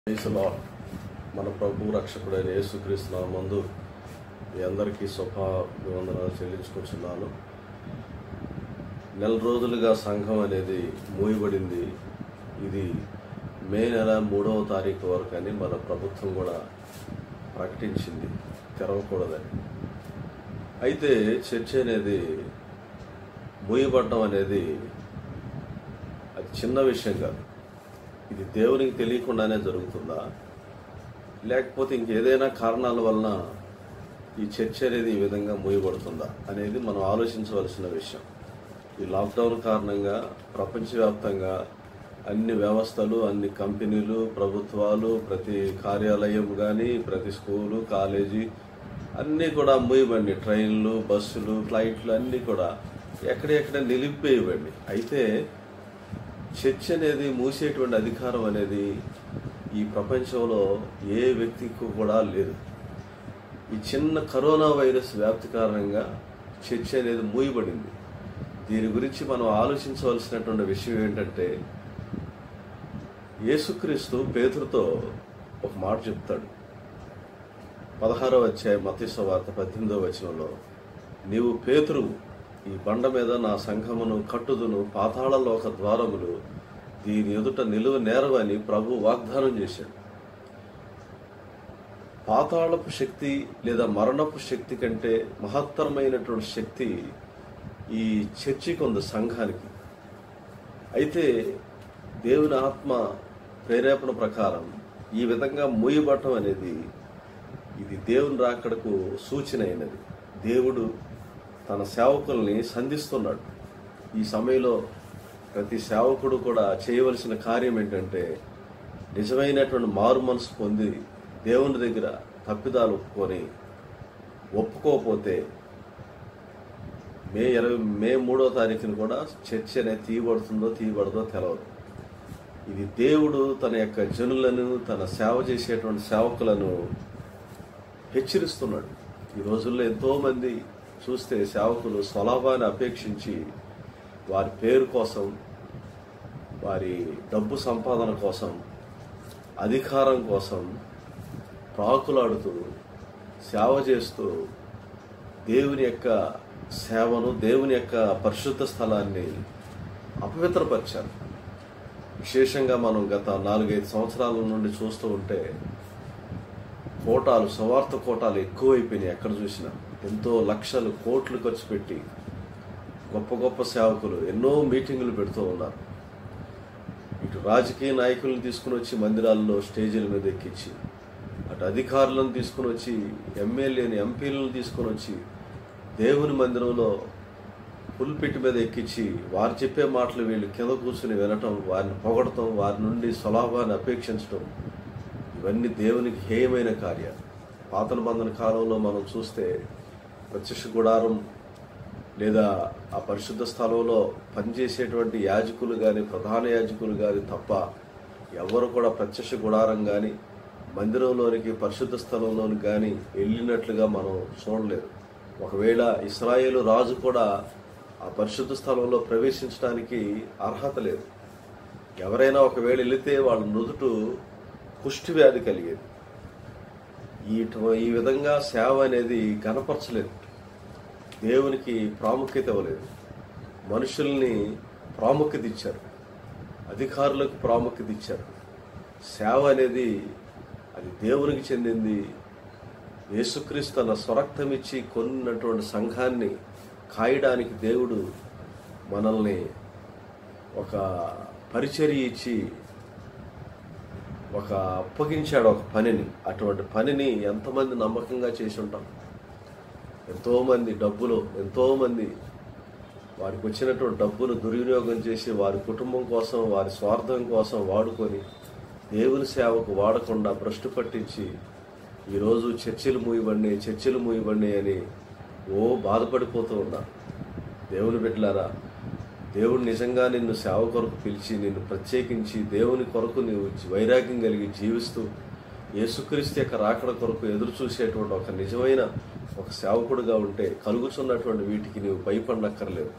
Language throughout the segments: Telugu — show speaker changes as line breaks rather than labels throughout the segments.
క్రీస్తులో మన ప్రభు రక్షకుడైన యేసుక్రీస్తు ముందు మీ అందరికీ శుభ వందనాలు చెల్లించుకుంటున్నాను నెల రోజులుగా సంఘం అనేది మూయబడింది ఇది మే నెల మూడవ తారీఖు వరకు అని మన ప్రభుత్వం కూడా ప్రకటించింది తెరవకూడదని అయితే చర్చ అనేది మూయబడడం అనేది అది చిన్న విషయం కాదు ఇది దేవునికి తెలియకుండానే జరుగుతుందా లేకపోతే ఇంకేదైనా కారణాల వలన ఈ చర్చ అనేది ఈ విధంగా మూయబడుతుందా అనేది మనం ఆలోచించవలసిన విషయం ఈ లాక్డౌన్ కారణంగా ప్రపంచవ్యాప్తంగా అన్ని వ్యవస్థలు అన్ని కంపెనీలు ప్రభుత్వాలు ప్రతి కార్యాలయం కానీ ప్రతి స్కూలు కాలేజీ అన్నీ కూడా మూయబండి ట్రైన్లు బస్సులు ఫ్లైట్లు అన్నీ కూడా ఎక్కడెక్కడ నిలిపివేయబండి అయితే చర్చ్ అనేది మూసేటువంటి అధికారం అనేది ఈ ప్రపంచంలో ఏ వ్యక్తికి కూడా లేదు ఈ చిన్న కరోనా వైరస్ వ్యాప్తి కారణంగా చర్చ్ అనేది మూయబడింది దీని గురించి మనం ఆలోచించవలసినటువంటి విషయం ఏంటంటే యేసుక్రీస్తు పేతురుతో ఒక మాట చెప్తాడు పదహారవ అధ్యాయ మతీశ్వ వార్త పద్దెనిమిదవ వచనంలో నీవు పేతురువు ఈ బండ మీద నా సంఘమును కట్టుదును పాతాళలోక ద్వారములు దీని ఎదుట నిలువ నేరవని ప్రభు వాగ్దానం చేశాడు పాతాళపు శక్తి లేదా మరణపు శక్తి కంటే మహత్తరమైనటువంటి శక్తి ఈ చర్చికి ఉంది సంఘానికి అయితే దేవుని ఆత్మ ప్రేరేపణ ప్రకారం ఈ విధంగా మూయబట్టం అనేది ఇది దేవుని రాకడకు సూచన అయినది దేవుడు తన సేవకుల్ని సంధిస్తున్నాడు ఈ సమయంలో ప్రతి సేవకుడు కూడా చేయవలసిన కార్యం ఏంటంటే నిజమైనటువంటి మారు మనసు పొంది దేవుని దగ్గర తప్పిదాలు ఒప్పుకొని ఒప్పుకోకపోతే మే ఇరవై మే మూడో తారీఖున కూడా చర్చ అనేది తీయబడుతుందో తీయబడదో తెలవదు ఇది దేవుడు తన యొక్క జనులను తన సేవ చేసేటువంటి సేవకులను హెచ్చరిస్తున్నాడు ఈ రోజుల్లో ఎంతో మంది చూస్తే సేవకులు స్వలాభాన్ని అపేక్షించి వారి పేరు కోసం వారి డబ్బు సంపాదన కోసం అధికారం కోసం ప్రాకులాడుతూ సేవ చేస్తూ దేవుని యొక్క సేవను దేవుని యొక్క పరిశుద్ధ స్థలాన్ని అపవిత్రపరిచారు విశేషంగా మనం గత నాలుగైదు సంవత్సరాల నుండి చూస్తూ ఉంటే కోటాలు స్వార్థ కోటాలు ఎక్కువైపోయినాయి ఎక్కడ చూసినా ఎంతో లక్షలు కోట్లు ఖర్చు పెట్టి గొప్ప గొప్ప సేవకులు ఎన్నో మీటింగులు పెడుతూ ఉన్నారు ఇటు రాజకీయ నాయకులను తీసుకుని వచ్చి మందిరాల్లో స్టేజీల మీద ఎక్కించి అటు అధికారులను తీసుకుని వచ్చి ఎమ్మెల్యేని ఎంపీలను తీసుకుని వచ్చి దేవుని మందిరంలో పుల్పిట్ మీద ఎక్కించి వారు చెప్పే మాటలు వీళ్ళు కింద కూర్చుని వినటం వారిని పొగడటం వారి నుండి స్వలాభాన్ని అపేక్షించడం ఇవన్నీ దేవునికి హేయమైన కార్యాలు పాత నిబంధన కాలంలో మనం చూస్తే ప్రత్యక్ష గుడారం లేదా ఆ పరిశుద్ధ స్థలంలో పనిచేసేటువంటి యాజకులు కానీ ప్రధాన యాజకులు కానీ తప్ప ఎవరు కూడా ప్రత్యక్ష గుడారం కానీ మందిరంలోనికి పరిశుద్ధ స్థలంలోనికి కానీ వెళ్ళినట్లుగా మనం చూడలేదు ఒకవేళ ఇస్రాయేలు రాజు కూడా ఆ పరిశుద్ధ స్థలంలో ప్రవేశించడానికి అర్హత లేదు ఎవరైనా ఒకవేళ వెళితే వాళ్ళ నుదుటు కుష్టి వ్యాధి కలిగేది ఈ ఈ విధంగా సేవ అనేది కనపరచలేదు దేవునికి ప్రాముఖ్యత ఇవ్వలేదు మనుషుల్ని ప్రాముఖ్యత ఇచ్చారు అధికారులకు ప్రాముఖ్యత ఇచ్చారు సేవ అనేది అది దేవునికి చెందింది యేసుక్రీస్తు తన స్వరక్తం ఇచ్చి కొన్నటువంటి సంఘాన్ని కాయడానికి దేవుడు మనల్ని ఒక పరిచర్య ఇచ్చి ఒక అప్పగించాడు ఒక పనిని అటువంటి పనిని ఎంతమంది నమ్మకంగా చేసి ఉంటాం ఎంతోమంది డబ్బులు ఎంతోమంది వారికి వచ్చినటువంటి డబ్బును దుర్వినియోగం చేసి వారి కుటుంబం కోసం వారి స్వార్థం కోసం వాడుకొని దేవుని సేవకు వాడకుండా భ్రష్టు పట్టించి ఈరోజు చర్చిలు మూయబడినాయి చర్చిలు మూయబడినాయి అని ఓ బాధపడిపోతూ ఉన్నారు దేవుని బిడ్డలారా దేవుడు నిజంగా నిన్ను సేవ కొరకు పిలిచి నిన్ను ప్రత్యేకించి దేవుని కొరకు నీవు వైరాగ్యం కలిగి జీవిస్తూ యేసుక్రీస్తు యొక్క రాకడ కొరకు ఎదురు చూసేటువంటి ఒక నిజమైన ఒక సేవకుడుగా ఉంటే కలుగుతున్నటువంటి వీటికి నీవు భయపడనక్కర్లేదు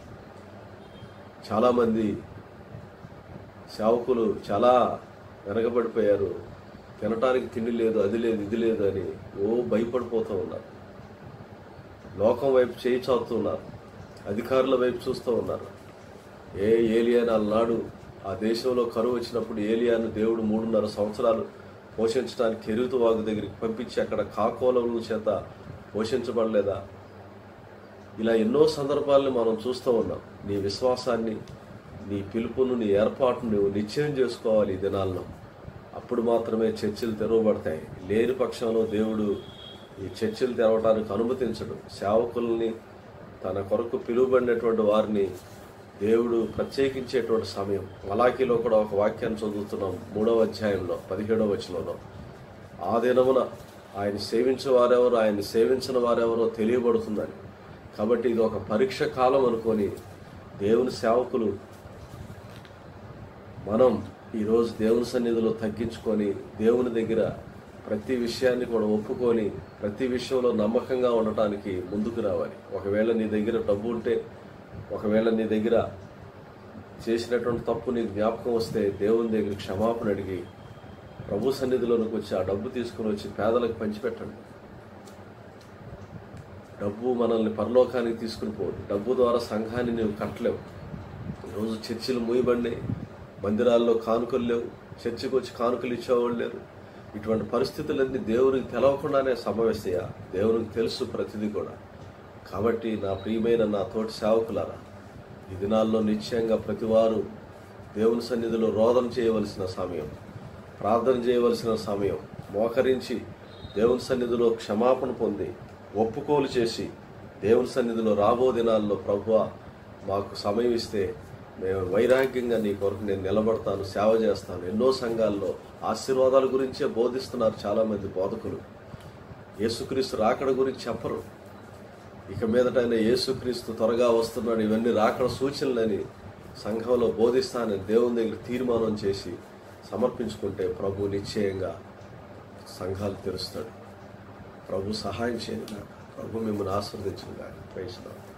చాలామంది సేవకులు చాలా వెనకబడిపోయారు తినటానికి తిండి లేదు అది లేదు ఇది లేదు అని ఓ భయపడిపోతూ ఉన్నారు లోకం వైపు చేయి చాపుతున్నారు అధికారుల వైపు చూస్తూ ఉన్నారు ఏ ఏలియాని అలనాడు ఆ దేశంలో కరువు వచ్చినప్పుడు ఏలియాను దేవుడు మూడున్నర సంవత్సరాలు పోషించడానికి కెరుతు వాగు దగ్గరికి పంపించి అక్కడ కాకోలముల చేత పోషించబడలేదా ఇలా ఎన్నో సందర్భాలను మనం చూస్తూ ఉన్నాం నీ విశ్వాసాన్ని నీ పిలుపును నీ ఏర్పాటును నువ్వు నిశ్చయం చేసుకోవాలి ఈ దినాల్లో అప్పుడు మాత్రమే చర్చిలు తెరవబడతాయి లేని పక్షంలో దేవుడు ఈ చర్చిలు తెరవడానికి అనుమతించడు సేవకుల్ని తన కొరకు పిలువబడినటువంటి వారిని దేవుడు ప్రత్యేకించేటువంటి సమయం మలాఖీలో కూడా ఒక వాక్యాన్ని చదువుతున్నాం మూడవ అధ్యాయంలో పదిహేడవ వచనంలో ఆ దినమున ఆయన సేవించే వారెవరో ఆయన సేవించిన వారెవరో తెలియబడుతుందని కాబట్టి ఇది ఒక పరీక్ష కాలం అనుకొని దేవుని సేవకులు మనం ఈరోజు దేవుని సన్నిధిలో తగ్గించుకొని దేవుని దగ్గర ప్రతి విషయాన్ని కూడా ఒప్పుకొని ప్రతి విషయంలో నమ్మకంగా ఉండటానికి ముందుకు రావాలి ఒకవేళ నీ దగ్గర డబ్బు ఉంటే ఒకవేళ నీ దగ్గర చేసినటువంటి తప్పు నీకు జ్ఞాపకం వస్తే దేవుని దగ్గర క్షమాపణ అడిగి ప్రభు సన్నిధిలోనికి వచ్చి ఆ డబ్బు తీసుకుని వచ్చి పేదలకు పంచిపెట్టండి డబ్బు మనల్ని పరలోకానికి తీసుకుని పోదు డబ్బు ద్వారా సంఘాన్ని నువ్వు కట్టలేవు ఈరోజు చర్చిలు మూయబడినాయి మందిరాల్లో కానుకలు లేవు చర్చికి వచ్చి కానుకలు ఇచ్చేవాళ్ళు లేరు ఇటువంటి పరిస్థితులన్నీ దేవునికి తెలవకుండానే సంభవిస్తాయా దేవునికి తెలుసు ప్రతిదీ కూడా కాబట్టి నా ప్రియమైన నా తోటి సేవకులారా ఈ దినాల్లో నిశ్చయంగా ప్రతివారు దేవుని సన్నిధిలో రోదన చేయవలసిన సమయం ప్రార్థన చేయవలసిన సమయం మోకరించి దేవుని సన్నిధిలో క్షమాపణ పొంది ఒప్పుకోలు చేసి దేవుని సన్నిధిలో రాబో దినాల్లో ప్రభువ మాకు సమయం ఇస్తే మేము వైరాగ్యంగా నీ కొరకు నేను నిలబడతాను సేవ చేస్తాను ఎన్నో సంఘాల్లో ఆశీర్వాదాల గురించే బోధిస్తున్నారు చాలామంది బోధకులు యేసుక్రీస్తు రాకడ గురించి చెప్పరు ఇక మీదటైనా యేసుక్రీస్తు త్వరగా వస్తున్నాడు ఇవన్నీ రాకడ సూచనలని సంఘంలో బోధిస్తానని దేవుని దగ్గర తీర్మానం చేసి సమర్పించుకుంటే ప్రభు నిశ్చయంగా సంఘాలు తెరుస్తాడు ప్రభు సహాయం చేయను ప్రభు మిమ్మల్ని ఆశీర్వదించిన కానీ ప్రైజ్ లార్డ్.